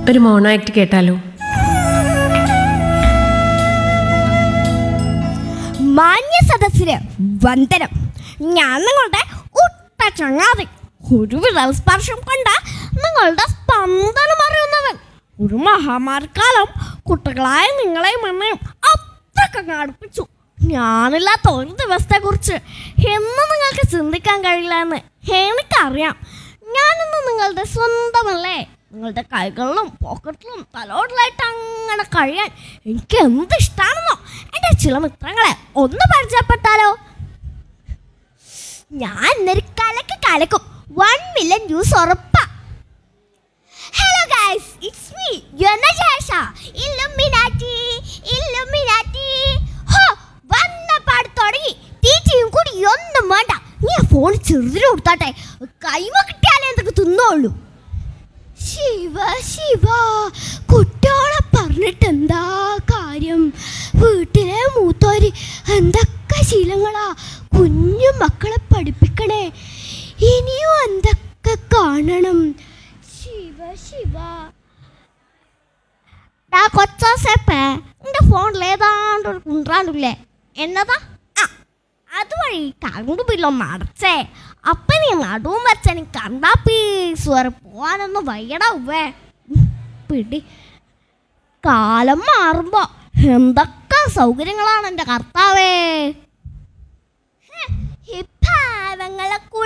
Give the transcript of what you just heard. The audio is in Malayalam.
ഒരു മോണോ ആക്ട് കേട്ടാലോ മാന്യ സദസ്സിന് വന്ദനം ഞാൻ നിങ്ങളുടെ ഉട്ട ചങ്ങാതി ഒരു വിരൽ സ്പർശം കൊണ്ട നിങ്ങളുടെ സ്പന്ദനം അറിയുന്നവൻ ഒരു മഹാമാരിക്കാലം കുട്ടികളായ നിങ്ങളെയും എന്നെയും അത്രക്കങ്ങ് അടുപ്പിച്ചു ഞാനില്ലാത്ത ഒരു ദിവസത്തെ കുറിച്ച് എന്ന് നിങ്ങൾക്ക് ചിന്തിക്കാൻ കഴിയില്ല എന്ന് എനിക്കറിയാം ഞാനിന്ന് നിങ്ങളുടെ സ്വന്തമല്ലേ നിങ്ങളുടെ കൈകളിലും പോക്കറ്റിലും തലോടിലായിട്ട് അങ്ങനെ കഴിയാൻ എനിക്ക് എന്ത് ഇഷ്ടമാണെന്നോ എൻ്റെ ചില മിത്രങ്ങളെ ഒന്ന് പരിചയപ്പെട്ടാലോ ഞാൻ ഇന്നൊരു കലക്ക് കലക്കും വൺ മില്യൺ വ്യൂസ് ഉറപ്പാ ഹലോ ഗൈസ് ഇറ്റ്സ് മീ യുനജേഷ ഇല്ലുമിനാറ്റി ഇല്ലുമിനാറ്റി ഹോ വന്നപ്പാട് തുടങ്ങി തീറ്റയും കൂടി ഒന്നും വേണ്ട നീ ആ ഫോൺ ചെറുതിന് കൊടുത്താട്ടെ കൈമ കിട്ടിയാലേ എന്തൊക്കെ തിന്നോളൂ ശിവ ശിവ കുട്ടികളെ പറഞ്ഞിട്ട് എന്താ കാര്യം വീട്ടിലെ മൂത്തോര് എന്തൊക്കെ ശീലങ്ങളാ കുഞ്ഞു മക്കളെ പഠിപ്പിക്കണേ ഇനിയും എന്തൊക്കെ കാണണം ശിവ ശിവ ഡാ കൊച്ചോസേപ്പേ എൻ്റെ ഫോണിൽ ഏതാണ്ട് ഒരു കുണ്ടാണ്ടില്ലേ എന്നതാ ആ അതുവഴി കറണ്ട് ബില്ലൊന്ന് അടച്ചേ അപ്പൊ നീ നടുവും വെച്ച നീ കണ്ടാ പീസ് വരെ പോവാനൊന്നും വയ്യടാ ഉവ്വേ ഉം, പിടി കാലം മാറുമ്പോ എന്തൊക്കെ സൗകര്യങ്ങളാണ് എൻ്റെ കർത്താവേ ഹെ, ഈ പാവങ്ങളെ